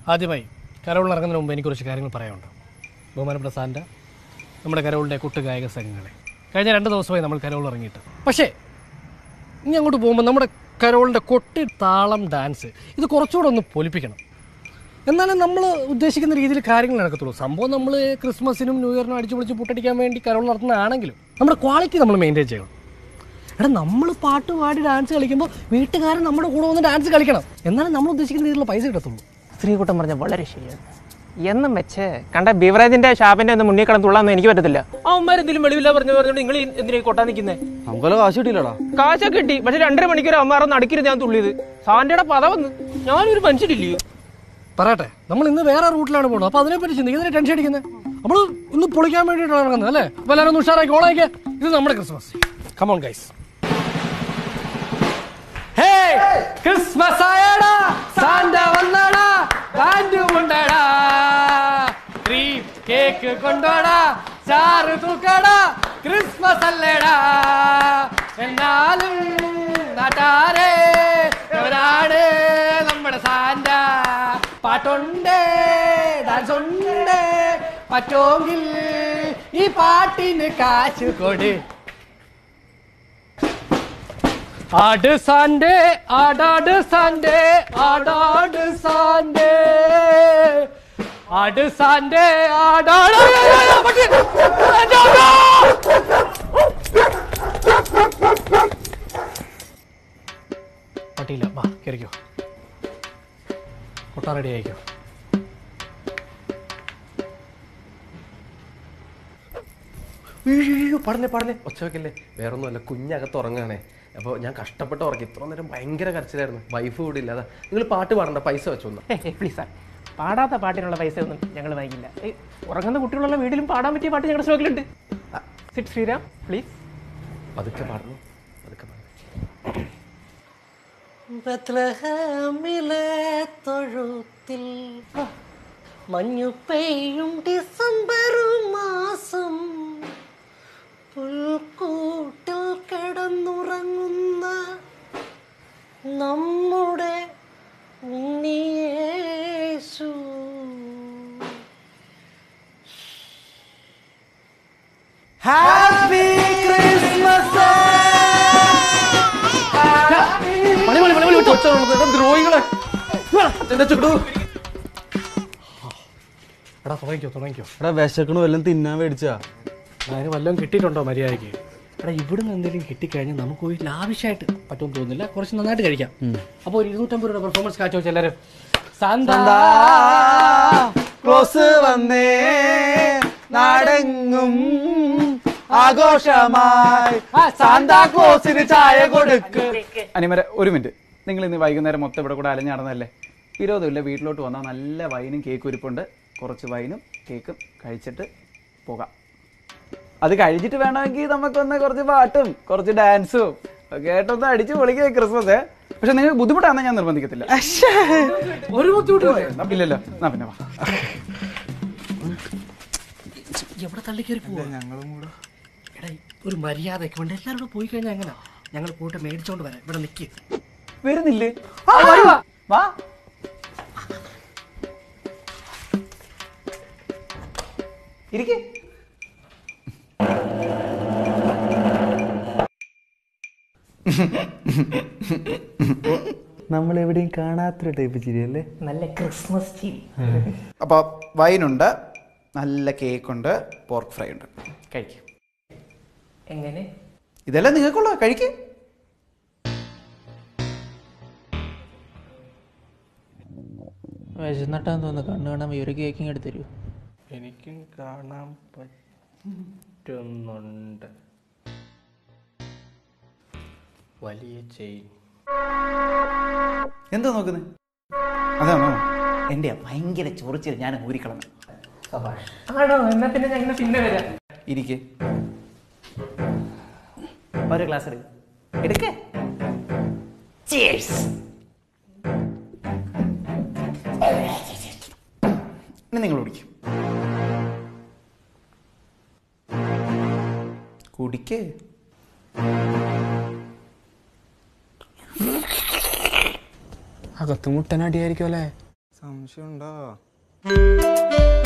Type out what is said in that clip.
ആദ്യമായി കരോളിൽ ഇറങ്ങുന്നതിന് മുമ്പ് എനിക്ക് കുറച്ച് കാര്യങ്ങൾ പറയാനുണ്ട് ബഹുമാനപ്പെട്ട സാൻ്റെ നമ്മുടെ കരോളിൻ്റെ കുട്ടുഗായക സംഘങ്ങളെ കഴിഞ്ഞ രണ്ട് ദിവസമായി നമ്മൾ കരോൾ ഇറങ്ങിയിട്ട് പക്ഷേ ഇനി അങ്ങോട്ട് പോകുമ്പോൾ നമ്മുടെ കരോളിൻ്റെ കൊട്ടി താളം ഡാൻസ് ഇത് കുറച്ചുകൂടെ ഒന്ന് പൊലിപ്പിക്കണം എന്നാലും നമ്മൾ ഉദ്ദേശിക്കുന്ന രീതിയിൽ കാര്യങ്ങൾ നടക്കത്തുള്ളൂ സംഭവം നമ്മൾ ക്രിസ്മസിനും ന്യൂ ഇയറിനും അടിച്ചു പൊളിച്ച് പുട്ടടിക്കാൻ വേണ്ടി കരോൾ നടത്തുന്നതാണെങ്കിലും നമ്മുടെ ക്വാളിറ്റി നമ്മൾ മെയിൻറ്റെയിൻ ചെയ്യണം എടാ നമ്മൾ പാട്ട് പാടി ഡാൻസ് കളിക്കുമ്പോൾ വീട്ടുകാരൻ നമ്മുടെ കൂടെ വന്ന് ഡാൻസ് കളിക്കണം എന്നാലും നമ്മൾ ഉദ്ദേശിക്കുന്ന രീതിയിലുള്ള പൈസ കിട്ടത്തുള്ളൂ സ്ത്രീകൂട്ടം പറഞ്ഞ വളരെ ശരിയാണ് എന്നും വെച്ച് കണ്ട ബിവറേജിന്റെ ഷാപ്പിന്റെ ഒന്ന് മുന്നിൽ കിടന്ന് തുള്ളാന്ന് എനിക്ക് പറ്റത്തില്ല അവന്മാരെന്തെങ്കിലും വെളിവില്ല പറഞ്ഞു പറഞ്ഞു നിങ്ങൾ എന്തിനാ കൊട്ടാൻ നിൽക്കുന്നത് നമുക്കല്ല കാശ് കിട്ടിയില്ലടാ കാശൊക്കെ കിട്ടി പക്ഷെ രണ്ടര മണിക്കൂർ അമ്മാറൊന്ന് അടുക്കിരുന്ന് ഞാൻ തുള്ളിയത് സാന്റയുടെ പത വന്ന് ഞാനൊരു മനുഷ്യരില്ലയോ പറയട്ടെ നമ്മൾ ഇന്ന് വേറെ റൂട്ടിലാണ് പോകുന്നത് അപ്പോൾ അതിനെപ്പറ്റി ചിന്തിക്കുന്നതിന് ടെൻഷൻ അടിക്കുന്നത് നമ്മൾ ഇന്ന് പൊളിക്കാൻ വേണ്ടിയിട്ടാണ് ഇറങ്ങുന്നത് അല്ലേ അപ്പോൾ എല്ലാവരും ഒന്ന് ഉഷാറാക്കി ഓണായിക്കേ ഇത് നമ്മുടെ ക്രിസ്മസ് കമോൺ ഗൈസ് ക്രിസ്മസ് ആയടാ സാന്റ വന്നടാ ബാൻഡ് കൊണ്ടടാ ക്രീം കേക്ക് കൊണ്ടോടാ ചാറ് തൂക്കടാ ക്രിസ്മസ് അല്ലേടാ എന്നാലും നാട്ടാരെ എവരാണ് നമ്മുടെ സാന്റ പാട്ടുണ്ട് ഡാൻസ് ഉണ്ട് പറ്റുമെങ്കിൽ ഈ പാട്ടിന് കാശ് കൊട് ആട് സാൻഡേ ആടാട് സാൻഡേ ആടാട് സാൻഡേ ആട് സാൻഡേ ആടാട് പട്ടിയില്ല വാ കയറിക്കോ കൊട്ടാ റെഡി ആയിക്കോ അയ്യോ പറഞ്ഞേ പറഞ്ഞേ ഒച്ച വെക്കല്ലേ വേറൊന്നുമല്ല കുഞ്ഞകത്ത് ഉറങ്ങാണേ അപ്പോൾ ഞാൻ കഷ്ടപ്പെട്ട് ഉറങ്ങി ഇത്ര നേരം ഭയങ്കര കരച്ചിലായിരുന്നു വൈഫ് കൂടി ഇല്ല അതാ നിങ്ങൾ പാട്ട് പാടണ്ട പൈസ വെച്ചോന്നു പ്ലീസ് സാർ പാടാത്ത പാട്ടിനുള്ള പൈസ ഒന്നും ഞങ്ങൾ വാങ്ങിക്കില്ല ഏയ്, ഉറങ്ങുന്ന കുട്ടികളുള്ള വീട്ടിലും പാടാൻ പറ്റിയ പാട്ട് ഞങ്ങളുടെ സ്റ്റോക്കിലുണ്ട് സിറ്റ് ശ്രീരാം പ്ലീസ് പതുക്കെ പാടണം പതുക്കെ പാടണം ബത്ലഹേമിലെ തൊഴുത്തിൽ മഞ്ഞു പെയ്യും ഡിസംബർ മാസം പുൽക്കൂട്ടിൽ കിടന്നുറങ്ങുന്ന നമ്മുടെ ഉണ്ണിയേശു ഹാപ്പി ക്രിസ്മസ് മണി മണി മണി മണി വിട്ടോ. ദ്രോഹികളെ എന്റെ ചുട്ടു എടാ തുടങ്ങിക്കോ തുടങ്ങിക്കോ എടാ വിശക്കണു വല്ലതും തിന്നാൻ മേടിച്ചാ അതിന് വല്ലതും കിട്ടിയിട്ടുണ്ടോ മര്യാദയ്ക്ക് എടാ ഇവിടുന്ന് എന്തെങ്കിലും കിട്ടിക്കഴിഞ്ഞാൽ നമുക്ക് ഒരു ലാവിഷായിട്ട് പറ്റുമെന്ന് തോന്നുന്നില്ല കുറച്ച് നന്നായിട്ട് കഴിക്കാം അപ്പോൾ ഒരു ഇരുന്നൂറ്റമ്പത് രൂപ പെർഫോമൻസ് കാഴ്ച വെച്ച് എല്ലാവരും സാന്താ ക്ലോസ് വന്നേ നാടെങ്ങും ആഘോഷമായി സാന്താ ക്ലോസിന് ചായ കൊടുക്ക് അനിമര ഒരു മിനിറ്റ് നിങ്ങൾ ഇന്ന് വൈകുന്നേരം മൊത്തം ഇവിടെ കൂടെ അലഞ്ഞു നടന്നല്ലേ വിരോധമില്ല വീട്ടിലോട്ട് വന്നാൽ നല്ല വൈനും കേക്കും ഇരിപ്പുണ്ട് കുറച്ച് വൈനും കേക്കും കഴിച്ചിട്ട് പോകാം അത് കഴിഞ്ഞിട്ട് വേണമെങ്കിൽ നമുക്കൊന്ന് കുറച്ച് പാട്ടും കുറച്ച് ഡാൻസും ഒക്കെ ആയിട്ടൊന്ന് അടിച്ച് പൊളിക്കുക ക്രിസ്മസ് പക്ഷെ നിങ്ങൾക്ക് ബുദ്ധിമുട്ടാണെന്ന് ഞാൻ നിർബന്ധിക്കത്തില്ല ഒരു ബുദ്ധിമുട്ടില്ല എന്നാ ഇല്ലല്ലോ എന്നാ പിന്നെ വാ എവിടെ തള്ളിക്കയറി പോവാ എടാ ഒരു മര്യാദയ്ക്ക് വേണ്ട എല്ലാവരും കൂടെ പോയി കഴിഞ്ഞാൽ എങ്ങനെ ഞങ്ങൾ പോയിട്ട് മേടിച്ചോണ്ട് വരാം ഇവിടെ നിൽക്ക് വരുന്നില്ലേ ആ, വരുവാ. വാ ഇരിക്കേ നമ്മൾ എവിടെയും കാണാത്തൊരു ടൈപ്പ് ചിരിയല്ലേ നല്ല ക്രിസ്മസ് ചിരി അപ്പോൾ വൈനുണ്ട് നല്ല കേക്കുണ്ട് പോർക്ക് ഫ്രൈ ഉണ്ട് കഴിക്കും എങ്ങനെ ഇതെല്ലാം നിങ്ങൾക്കുള്ള കഴിക്ക് വിശന്നിട്ടാന്ന് തോന്നുന്നു കണ്ണു കാണാൻ ഒരു കേക്കിങ് എടുത്ത് തരൂ എനിക്കും കാണാൻ പറ്റുന്നുണ്ട് വലിയ ചെയിൻ എന്താ നോക്കുന്നത് അതാണോ എൻ്റെ ഭയങ്കര ചൊറിച്ചിൽ ഞാൻ ഊരിക്കളഞ്ഞു ആണോ എന്നാ പിന്നെ ഞങ്ങൾ പിന്നെ വരാം ഇരിക്കെ ഒരു ഗ്ലാസ് എടുക്ക എടുക്കേ ഇനി നിങ്ങൾ കുടിക്കും കുടിക്കേ അകത്ത് മുട്ടനടിയായിരിക്കും അല്ലേ സംശയമുണ്ടോ